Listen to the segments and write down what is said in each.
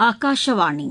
ಆಕಾಶವಾಣಿ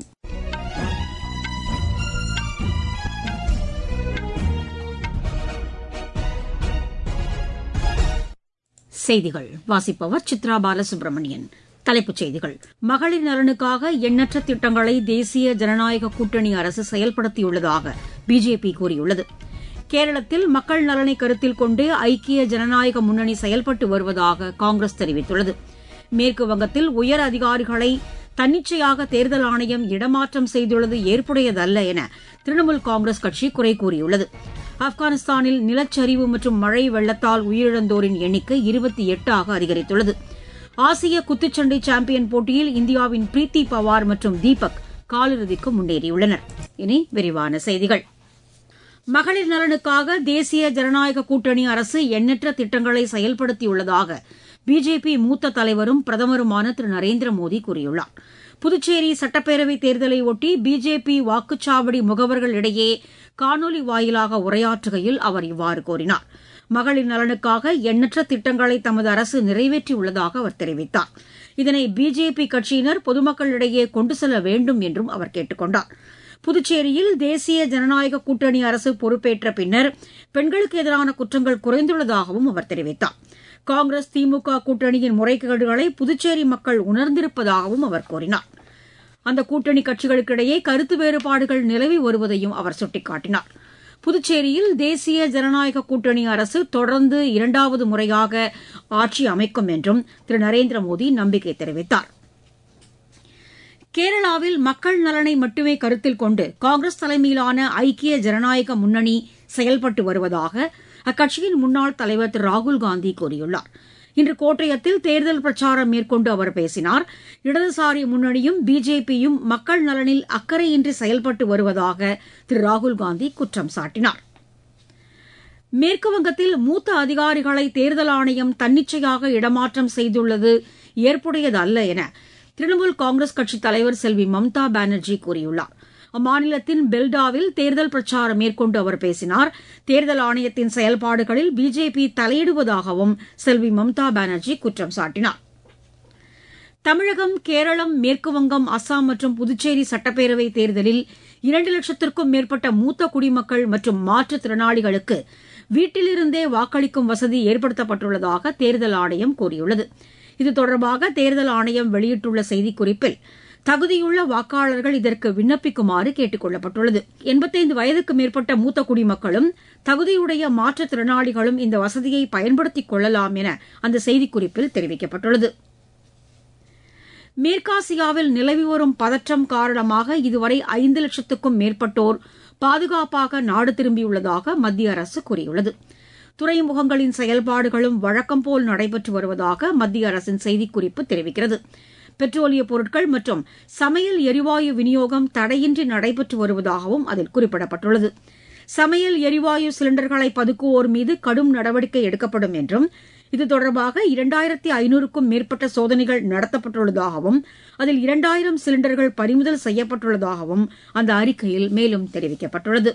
செய்திகள் வாசிப்பவர் சித்ரா பாலசுப்ரமணியன் தலைப்புச் செய்திகள் மகளிர் நலனுக்காக எண்ணற்ற திட்டங்களை தேசிய ஜனநாயக கூட்டணி அரசு செயல்படுத்தியுள்ளதாக பிஜேபி கூறியுள்ளது கேரளத்தில் மக்கள் நலனை கருத்தில் கொண்டு ஐக்கிய ஜனநாயக முன்னணி செயல்பட்டு வருவதாக காங்கிரஸ் தெரிவித்துள்ளது மேற்கு வங்கத்தில் உயர் அதிகாரிகளை தன்னிச்சையாக தேர்தல் ஆணையம் இடமாற்றம் செய்துள்ளது ஏற்புடையதல்ல என திரிணாமுல் காங்கிரஸ் கட்சி குறை கூறியுள்ளது ஆப்கானிஸ்தானில் நிலச்சரிவு மற்றும் மழை வெள்ளத்தால் உயிரிழந்தோரின் எண்ணிக்கை இருபத்தி எட்டாக அதிகரித்துள்ளது ஆசிய குத்துச்சண்டை சாம்பியன் போட்டியில் இந்தியாவின் பிரீத்தி பவார் மற்றும் தீபக் காலிறுதிக்கு முன்னேறியுள்ளனர் இனி விரிவான செய்திகள் மகளிர் நலனுக்காக தேசிய ஜனநாயக கூட்டணி அரசு எண்ணற்ற திட்டங்களை செயல்படுத்தியுள்ளதாக பிஜேபி மூத்த தலைவரும் பிரதமருமான திரு நரேந்திர மோடி கூறியுள்ளார் புதுச்சேரி சட்டப்பேரவைத் தேர்தலை ஒட்டி பிஜேபி வாக்குச்சாவடி முகவர்களிடையே காணொலி வாயிலாக உரையாற்றுகையில் அவர் இவ்வாறு கூறினார் மகளிர் நலனுக்காக எண்ணற்ற திட்டங்களை தமது அரசு நிறைவேற்றியுள்ளதாக அவர் தெரிவித்தார் இதனை பிஜேபி கட்சியினர் பொதுமக்களிடையே கொண்டு செல்ல வேண்டும் என்றும் அவர் கேட்டுக் கொண்டார் புதுச்சேரியில் தேசிய ஜனநாயக கூட்டணி அரசு பொறுப்பேற்ற பின்னர் பெண்களுக்கு எதிரான குற்றங்கள் குறைந்துள்ளதாகவும் அவர் தெரிவித்தார் காங்கிரஸ் திமுக கூட்டணியின் முறைகேடுகளை புதுச்சேரி மக்கள் உணர்ந்திருப்பதாகவும் அவர் கூறினார் அந்த கூட்டணி கட்சிகளுக்கிடையே கருத்து வேறுபாடுகள் நிலவி வருவதையும் அவர் சுட்டிக்காட்டினார் புதுச்சேரியில் தேசிய ஜனநாயக கூட்டணி அரசு தொடர்ந்து இரண்டாவது முறையாக ஆட்சி அமைக்கும் என்றும் திரு நரேந்திர மோடி நம்பிக்கை தெரிவித்தார் கேரளாவில் மக்கள் நலனை மட்டுமே கருத்தில் கொண்டு காங்கிரஸ் தலைமையிலான ஐக்கிய ஜனநாயக முன்னணி செயல்பட்டு வருவதாக அக்கட்சியின் முன்னாள் தலைவர் திரு ராகுல்காந்தி கூறியுள்ளார் இன்று கோட்டயத்தில் தேர்தல் பிரச்சாரம் மேற்கொண்டு அவர் பேசினார் இடதுசாரி முன்னணியும் பிஜேபியும் மக்கள் நலனில் அக்கறையின்றி செயல்பட்டு வருவதாக திரு ராகுல்காந்தி குற்றம் சாட்டினார் மேற்குவங்கத்தில் மூத்த அதிகாரிகளை தேர்தல் ஆணையம் தன்னிச்சையாக இடமாற்றம் செய்துள்ளது ஏற்புடையதல்ல என திரிணாமுல் காங்கிரஸ் கட்சித் தலைவர் செல்வி மம்தா பானர்ஜி கூறியுள்ளார் அம்மாநிலத்தின் பெல்டாவில் தேர்தல் பிரச்சாரம் மேற்கொண்டு அவர் பேசினார் தேர்தல் ஆணையத்தின் செயல்பாடுகளில் பிஜேபி தலையிடுவதாகவும் செல்வி மம்தா பானர்ஜி குற்றம் சாட்டினார் தமிழகம் கேரளம் மேற்குவங்கம் அஸ்ஸாம் மற்றும் புதுச்சேரி சட்டப்பேரவை தேர்தலில் இரண்டு லட்சத்திற்கும் மேற்பட்ட மூத்த குடிமக்கள் மற்றும் மாற்றுத்திறனாளிகளுக்கு வீட்டிலிருந்தே வாக்களிக்கும் வசதி ஏற்படுத்தப்பட்டுள்ளதாக தேர்தல் ஆணையம் கூறியுள்ளது இது தொடர்பாக தேர்தல் ஆணையம் வெளியிட்டுள்ள செய்திக்குறிப்பில் தகுதியுள்ள வாக்காளர்கள் இதற்கு விண்ணப்பிக்குமாறு கேட்டுக் கொள்ளப்பட்டுள்ளது எண்பத்தைந்து வயதுக்கு மேற்பட்ட மூத்த குடிமக்களும் தகுதியுடைய மாற்றுத்திறனாளிகளும் இந்த வசதியை பயன்படுத்திக் கொள்ளலாம் என அந்த செய்திக்குறிப்பில் தெரிவிக்கப்பட்டுள்ளது மேற்காசியாவில் நிலவி வரும் பதற்றம் காரணமாக இதுவரை ஐந்து லட்சத்துக்கும் மேற்பட்டோர் பாதுகாப்பாக நாடு திரும்பியுள்ளதாக மத்திய அரசு கூறியுள்ளது துறைமுகங்களின் செயல்பாடுகளும் வழக்கம்போல் நடைபெற்று வருவதாக மத்திய அரசின் செய்திக்குறிப்பு தெரிவிக்கிறது பெட்ரோலிய பொருட்கள் மற்றும் சமையல் எரிவாயு விநியோகம் தடையின்றி நடைபெற்று வருவதாகவும் அதில் குறிப்பிடப்பட்டுள்ளது சமையல் எரிவாயு சிலிண்டர்களை பதுக்குவோர் மீது கடும் நடவடிக்கை எடுக்கப்படும் என்றும் இது தொடர்பாக இரண்டாயிரத்தி ஐநூறுக்கும் மேற்பட்ட சோதனைகள் நடத்தப்பட்டுள்ளதாகவும் அதில் இரண்டாயிரம் சிலிண்டர்கள் பறிமுதல் செய்யப்பட்டுள்ளதாகவும் அந்த அறிக்கையில் மேலும் தெரிவிக்கப்பட்டுள்ளது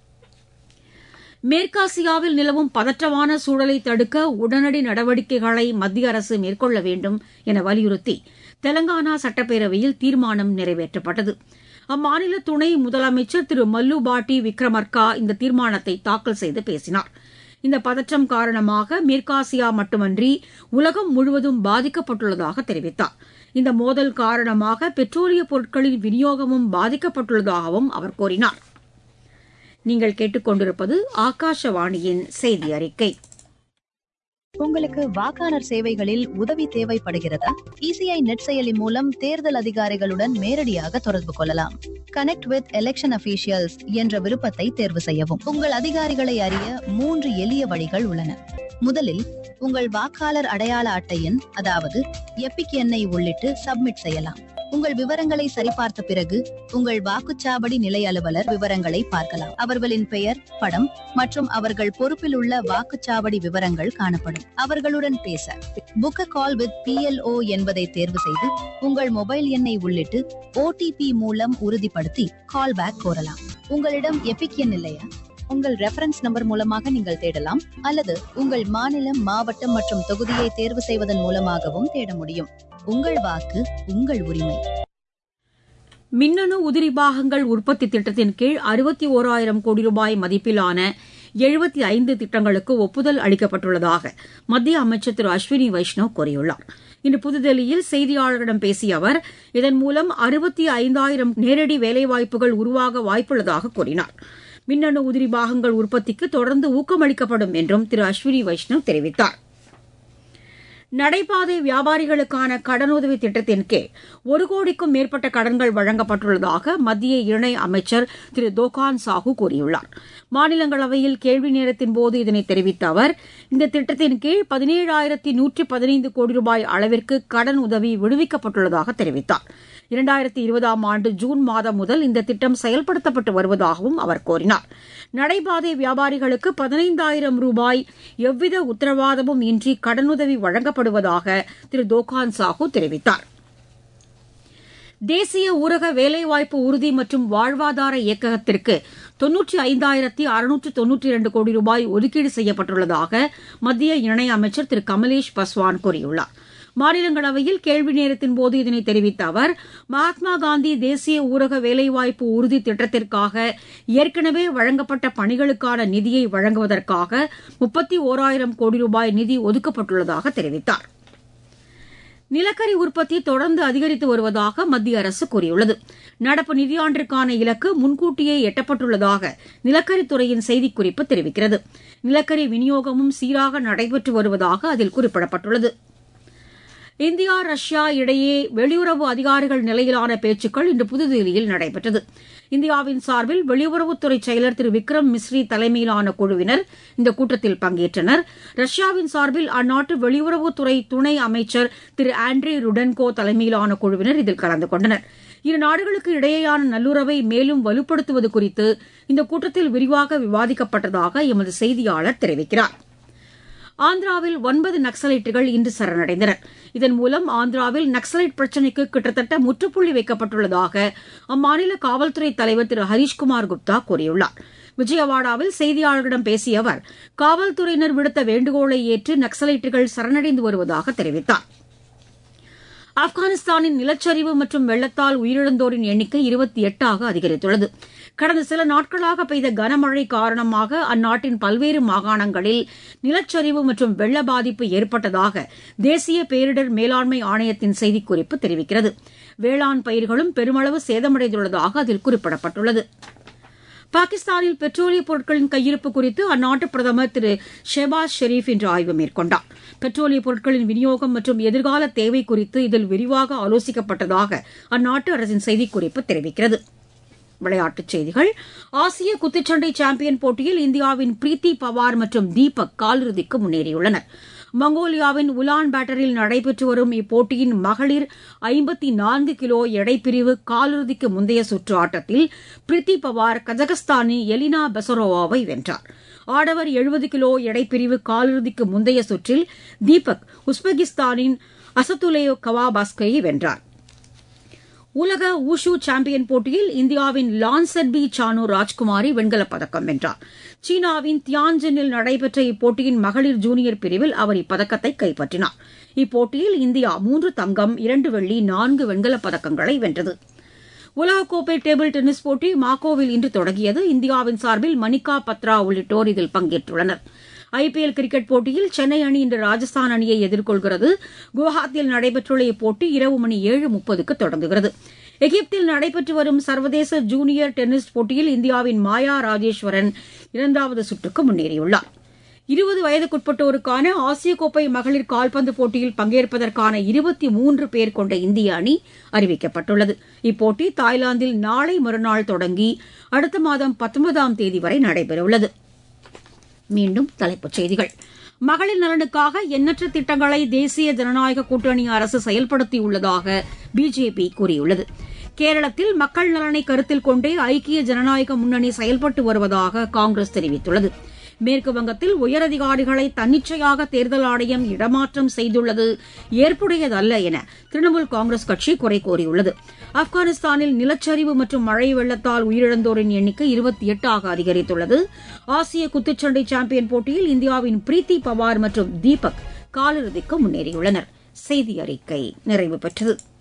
மேற்காசியாவில் நிலவும் பதற்றமான சூழலை தடுக்க உடனடி நடவடிக்கைகளை மத்திய அரசு மேற்கொள்ள வேண்டும் என வலியுறுத்தி தெலங்கானா சட்டப்பேரவையில் தீர்மானம் நிறைவேற்றப்பட்டது அம்மாநில துணை முதலமைச்சர் திரு மல்லு பாட்டி விக்ரமர்கா இந்த தீர்மானத்தை தாக்கல் செய்து பேசினார் இந்த பதற்றம் காரணமாக மேற்காசியா மட்டுமன்றி உலகம் முழுவதும் பாதிக்கப்பட்டுள்ளதாக தெரிவித்தார் இந்த மோதல் காரணமாக பெட்ரோலிய பொருட்களின் விநியோகமும் பாதிக்கப்பட்டுள்ளதாகவும் அவர் கூறினார் நீங்கள் கேட்டுக்கொண்டிருப்பது ஆகாஷவாணியின் செய்தி அறிக்கை உங்களுக்கு வாக்காளர் சேவைகளில் உதவி தேவைப்படுகிறதா இசிஐ நெட் செயலி மூலம் தேர்தல் அதிகாரிகளுடன் நேரடியாக தொடர்பு கொள்ளலாம் கனெக்ட் வித் எலெக்ஷன் அபிஷியல்ஸ் என்ற விருப்பத்தை தேர்வு செய்யவும் உங்கள் அதிகாரிகளை அறிய மூன்று எளிய வழிகள் உள்ளன முதலில் உங்கள் வாக்காளர் அடையாள அட்டையின் அதாவது எப்பிக் எண்ணை உள்ளிட்டு சப்மிட் செய்யலாம் உங்கள் விவரங்களை சரிபார்த்த பிறகு உங்கள் வாக்குச்சாவடி நிலை அலுவலர் விவரங்களை பார்க்கலாம் அவர்களின் பெயர் படம் மற்றும் அவர்கள் பொறுப்பில் உள்ள வாக்குச்சாவடி விவரங்கள் காணப்படும் அவர்களுடன் பேச book a call with BLO என்பதை தேர்வு செய்து உங்கள் மொபைல் எண்ணை உள்ளிட்டு ஓடிபி மூலம் உறுதிப்படுத்தி கால் பேக் கோரலாம் உங்களிடம் எபிக் எண் இல்லையா உங்கள் ரெஃபரன்ஸ் நம்பர் மூலமாக நீங்கள் தேடலாம் அல்லது உங்கள் மாநிலம் மாவட்டம் மற்றும் தொகுதியை தேர்வு செய்வதன் மூலமாகவும் தேட முடியும் உங்கள் வாக்கு உங்கள் உரிமை மின்னணு உதிரி பாகங்கள் உற்பத்தி திட்டத்தின் கீழ் அறுபத்தி ஓராயிரம் கோடி ரூபாய் மதிப்பிலான எழுபத்தி ஐந்து திட்டங்களுக்கு ஒப்புதல் அளிக்கப்பட்டுள்ளதாக மத்திய அமைச்சர் திரு அஸ்வினி வைஷ்ணவ் கூறியுள்ளார் இன்று புதுதில்லியில் செய்தியாளர்களிடம் பேசிய அவர் இதன் மூலம் அறுபத்தி ஐந்தாயிரம் நேரடி வேலைவாய்ப்புகள் உருவாக வாய்ப்புள்ளதாக கூறினார் மின்னணு உதிரி பாகங்கள் உற்பத்திக்கு தொடர்ந்து ஊக்கமளிக்கப்படும் என்றும் திரு அஸ்வினி வைஷ்ணவ் தெரிவித்தார் நடைபாதை வியாபாரிகளுக்கான கடனுதவி திட்டத்தின் கீழ் ஒரு கோடிக்கும் மேற்பட்ட கடன்கள் வழங்கப்பட்டுள்ளதாக மத்திய இணை அமைச்சர் திரு தோகான் சாஹூ கூறியுள்ளார் மாநிலங்களவையில் கேள்வி நேரத்தின் போது இதனை தெரிவித்த அவர் இந்த திட்டத்தின் கீழ் பதினேழாயிரத்தி நூற்றி பதினைந்து கோடி ரூபாய் அளவிற்கு கடன் உதவி விடுவிக்கப்பட்டுள்ளதாக தெரிவித்தார் இரண்டாயிரத்தி இருபதாம் ஆண்டு ஜூன் மாதம் முதல் இந்த திட்டம் செயல்படுத்தப்பட்டு வருவதாகவும் அவர் கூறினார் நடைபாதை வியாபாரிகளுக்கு பதினைந்தாயிரம் ரூபாய் எவ்வித உத்தரவாதமும் இன்றி கடனுதவி வழங்கப்படுவதாக திரு தோகான் சாஹூ தெரிவித்தார் தேசிய ஊரக வேலைவாய்ப்பு உறுதி மற்றும் வாழ்வாதார இயக்ககத்திற்கு தொன்னூற்றி ஐந்தாயிரத்தி அறுநூற்று தொன்னூற்றி இரண்டு கோடி ரூபாய் ஒதுக்கீடு செய்யப்பட்டுள்ளதாக மத்திய இணையமைச்சர் திரு கமலேஷ் பஸ்வான் கூறியுள்ளார் மாநிலங்களவையில் கேள்வி நேரத்தின் போது இதனை தெரிவித்த அவர் மகாத்மா காந்தி தேசிய ஊரக வேலைவாய்ப்பு உறுதி திட்டத்திற்காக ஏற்கனவே வழங்கப்பட்ட பணிகளுக்கான நிதியை வழங்குவதற்காக முப்பத்தி ஓராயிரம் கோடி ரூபாய் நிதி ஒதுக்கப்பட்டுள்ளதாக தெரிவித்தார் நிலக்கரி உற்பத்தி தொடர்ந்து அதிகரித்து வருவதாக மத்திய அரசு கூறியுள்ளது நடப்பு நிதியாண்டிற்கான இலக்கு முன்கூட்டியே எட்டப்பட்டுள்ளதாக நிலக்கரித்துறையின் செய்திக்குறிப்பு தெரிவிக்கிறது நிலக்கரி விநியோகமும் சீராக நடைபெற்று வருவதாக அதில் குறிப்பிடப்பட்டுள்ளது இந்தியா ரஷ்யா இடையே வெளியுறவு அதிகாரிகள் நிலையிலான பேச்சுக்கள் இன்று புதுதில்லியில் நடைபெற்றது இந்தியாவின் சார்பில் வெளியுறவுத்துறை செயலர் திரு விக்ரம் மிஸ்ரி தலைமையிலான குழுவினர் இந்த கூட்டத்தில் பங்கேற்றனர் ரஷ்யாவின் சார்பில் அந்நாட்டு வெளியுறவுத்துறை துணை அமைச்சர் திரு ஆண்ட்ரி ருடன்கோ தலைமையிலான குழுவினர் இதில் கலந்து கொண்டனர் இரு நாடுகளுக்கு இடையேயான நல்லுறவை மேலும் வலுப்படுத்துவது குறித்து இந்த கூட்டத்தில் விரிவாக விவாதிக்கப்பட்டதாக எமது செய்தியாளர் தெரிவிக்கிறார் ஆந்திராவில் ஒன்பது நக்சலைட்டுகள் இன்று சரணடைந்தனர் இதன் மூலம் ஆந்திராவில் நக்சலைட் பிரச்சினைக்கு கிட்டத்தட்ட முற்றுப்புள்ளி வைக்கப்பட்டுள்ளதாக அம்மாநில காவல்துறை தலைவர் திரு ஹரீஷ்குமார் குப்தா கூறியுள்ளார் விஜயவாடாவில் செய்தியாளர்களிடம் பேசிய அவர் காவல்துறையினர் விடுத்த வேண்டுகோளை ஏற்று நக்சலைட்டுகள் சரணடைந்து வருவதாக தெரிவித்தார் ஆப்கானிஸ்தானின் நிலச்சரிவு மற்றும் வெள்ளத்தால் உயிரிழந்தோரின் எண்ணிக்கை இருபத்தி எட்டாக அதிகரித்துள்ளது கடந்த சில நாட்களாக பெய்த கனமழை காரணமாக அந்நாட்டின் பல்வேறு மாகாணங்களில் நிலச்சரிவு மற்றும் வெள்ள பாதிப்பு ஏற்பட்டதாக தேசிய பேரிடர் மேலாண்மை ஆணையத்தின் செய்திக்குறிப்பு தெரிவிக்கிறது வேளாண் பயிர்களும் பெருமளவு சேதமடைந்துள்ளதாக அதில் குறிப்பிடப்பட்டுள்ளது பாகிஸ்தானில் பெட்ரோலிய பொருட்களின் கையிருப்பு குறித்து அந்நாட்டு பிரதமர் திரு ஷெபாஸ் ஷெரீப் இன்று ஆய்வு மேற்கொண்டார் பெட்ரோலிய பொருட்களின் விநியோகம் மற்றும் எதிர்கால தேவை குறித்து இதில் விரிவாக ஆலோசிக்கப்பட்டதாக அந்நாட்டு அரசின் செய்திக்குறிப்பு தெரிவிக்கிறது விளையாட்டுச் செய்திகள் ஆசிய குத்துச்சண்டை சாம்பியன் போட்டியில் இந்தியாவின் பிரீத்தி பவார் மற்றும் தீபக் காலிறுதிக்கு முன்னேறியுள்ளனர் மங்கோலியாவின் உலான் பேட்டரில் நடைபெற்று வரும் இப்போட்டியின் மகளிர் ஐம்பத்தி நான்கு கிலோ எடைப்பிரிவு காலிறுதிக்கு முந்தைய சுற்று ஆட்டத்தில் பிரித்தி பவார் கஜகஸ்தானின் எலினா பெசரோவாவை வென்றார் ஆடவர் எழுபது கிலோ எடைப்பிரிவு காலிறுதிக்கு முந்தைய சுற்றில் தீபக் உஸ்பெகிஸ்தானின் அசத்துலேயோ கவாபாஸ்கையை வென்றார் உலக ஊஷு சாம்பியன் போட்டியில் இந்தியாவின் லான்செட்பி சானு ராஜ்குமாரி வெண்கலப் பதக்கம் வென்றார் சீனாவின் தியான்ஜினில் நடைபெற்ற இப்போட்டியின் மகளிர் ஜூனியர் பிரிவில் அவர் இப்பதக்கத்தை கைப்பற்றினார் இப்போட்டியில் இந்தியா மூன்று தங்கம் இரண்டு வெள்ளி நான்கு வெண்கலப் பதக்கங்களை வென்றது உலகக்கோப்பை டேபிள் டென்னிஸ் போட்டி மாக்கோவில் இன்று தொடங்கியது இந்தியாவின் சார்பில் மணிகா பத்ரா உள்ளிட்டோர் இதில் பங்கேற்றுள்ளனர் ஐபிஎல் கிரிக்கெட் போட்டியில் சென்னை அணி இன்று ராஜஸ்தான் அணியை எதிர்கொள்கிறது குவஹாத்தியில் நடைபெற்றுள்ள இப்போட்டி இரவு மணி ஏழு முப்பதுக்கு தொடங்குகிறது எகிப்தில் நடைபெற்று வரும் சர்வதேச ஜூனியர் டென்னிஸ் போட்டியில் இந்தியாவின் மாயா ராஜேஸ்வரன் இரண்டாவது சுற்றுக்கு முன்னேறியுள்ளார் இருபது வயதுக்குட்பட்டோருக்கான ஆசிய கோப்பை மகளிர் கால்பந்து போட்டியில் பங்கேற்பதற்கான இருபத்தி மூன்று பேர் கொண்ட இந்திய அணி அறிவிக்கப்பட்டுள்ளது இப்போட்டி தாய்லாந்தில் நாளை மறுநாள் தொடங்கி அடுத்த மாதம் பத்தொன்பதாம் தேதி வரை நடைபெறவுள்ளது மீண்டும் தலைப்புச் செய்திகள் மகளிர் நலனுக்காக எண்ணற்ற திட்டங்களை தேசிய ஜனநாயக கூட்டணி அரசு செயல்படுத்தியுள்ளதாக பிஜேபி கூறியுள்ளது கேரளத்தில் மக்கள் நலனை கருத்தில் கொண்டே ஐக்கிய ஜனநாயக முன்னணி செயல்பட்டு வருவதாக காங்கிரஸ் தெரிவித்துள்ளது மேற்கு வங்கத்தில் உயரதிகாரிகளை தன்னிச்சையாக தேர்தல் ஆணையம் இடமாற்றம் செய்துள்ளது ஏற்புடையதல்ல என திரிணாமுல் காங்கிரஸ் கட்சி குறை கூறியுள்ளது ஆப்கானிஸ்தானில் நிலச்சரிவு மற்றும் மழை வெள்ளத்தால் உயிரிழந்தோரின் எண்ணிக்கை இருபத்தி எட்டாக அதிகரித்துள்ளது ஆசிய குத்துச்சண்டை சாம்பியன் போட்டியில் இந்தியாவின் பிரீத்தி பவார் மற்றும் தீபக் காலிறுதிக்கு முன்னேறியுள்ளனர் செய்தி அறிக்கை நிறைவு பெற்றது